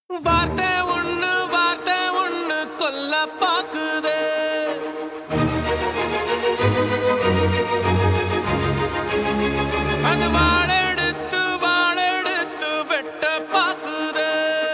வார்த்தை ஒண்ணு வார்த்தை ஒண்ணு கொல்ல பாக்குதே அது வாழெடுத்து வாழெடுத்து வெட்ட பாக்குதே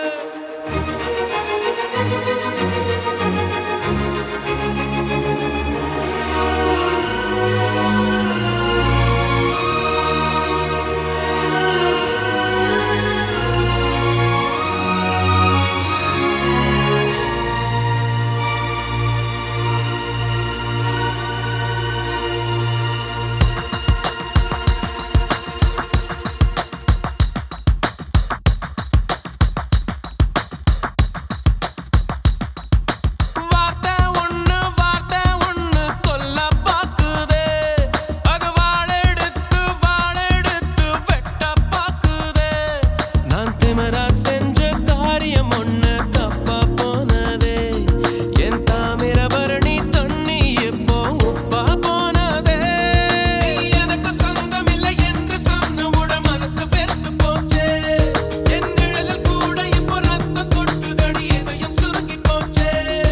வார்த்தை ஒண்ணு வார்த்தை ஒண்ணு கொல்ல பாக்குதே அது வாழெடுத்து வாழெடுத்து வெட்ட பாக்குதே நான் திமிரா செஞ்ச காரியம் ஒண்ணு தப்பா போனதே என் தாமிரபரணி தண்ணி எப்போ உப்பா போனதே நீ எனக்கு சொந்தமில்லை என்று சொன்னவுடன் மனசு வெறுத்து போச்சே என் நிழலில் கூட இப்போ ரத்தம் கொட்டுதடி இதயம் சுருங்கி போச்சே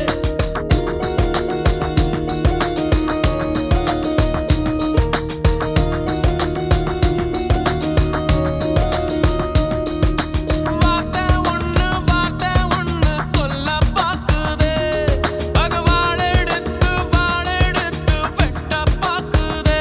வார்த்தை ஒண்ணு வார்த்தை ஒண்ணு கொல்ல பாக்குதே அது வாழெடுத்து வாழெடுத்து வெட்ட பாக்குதே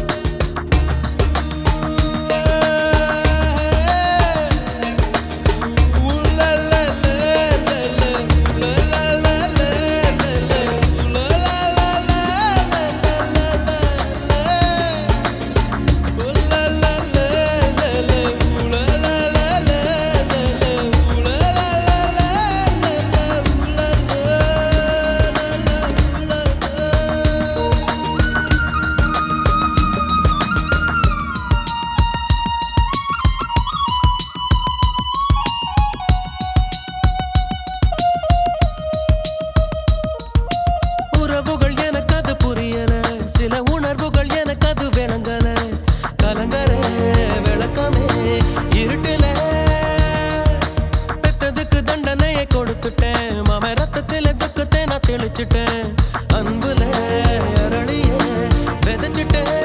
உறவுகள் எனக்கு அது புரியல சில உணர்வுகள் எனக்கு அது விளங்கல கலங்கர விளக்கமே இருட்டுல பெத்ததுக்கு தண்டனையை கொடுத்துட்டேன் மாம ரத்தத்துல துக்கத்தை நான் தெளிச்சிட்டேன் அன்புல அரளிய விதைச்சிட்டேன்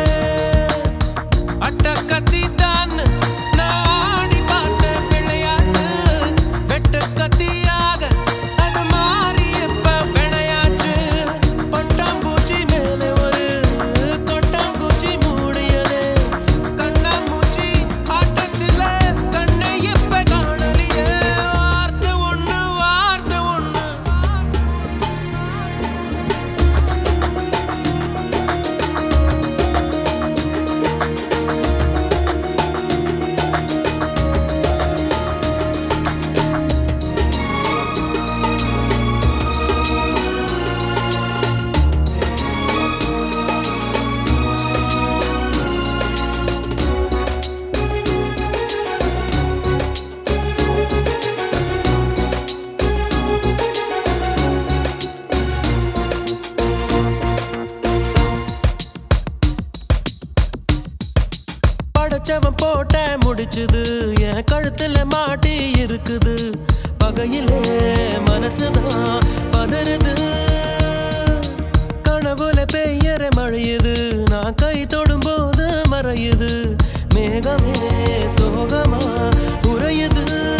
அட்ட கத்தி தான் நான் ஆடி பார்த்த விளையாட்டு வெட்ட கத்தியாக அது மாறி இப்ப விளையாச்சு பட்டாம்பூச்சி மேலே ஒரு கொட்டாம்பூச்சி மூடியது கண்ணாமூச்சி ஆட்டத்துல கண்ணை இப்ப காணலியே வார்த்தை ஒண்ணு வார்த்தை ஒண்ணு படைச்சவன் போட்ட முடிச்சுது என் கழுத்துல மாட்டி இருக்குது பகையிலே மனசுதான் பதறுது கனவுல பெய்யற மழையுது நான் கை தொடும்போது மறையுது மேகமே சோகமா உறையுது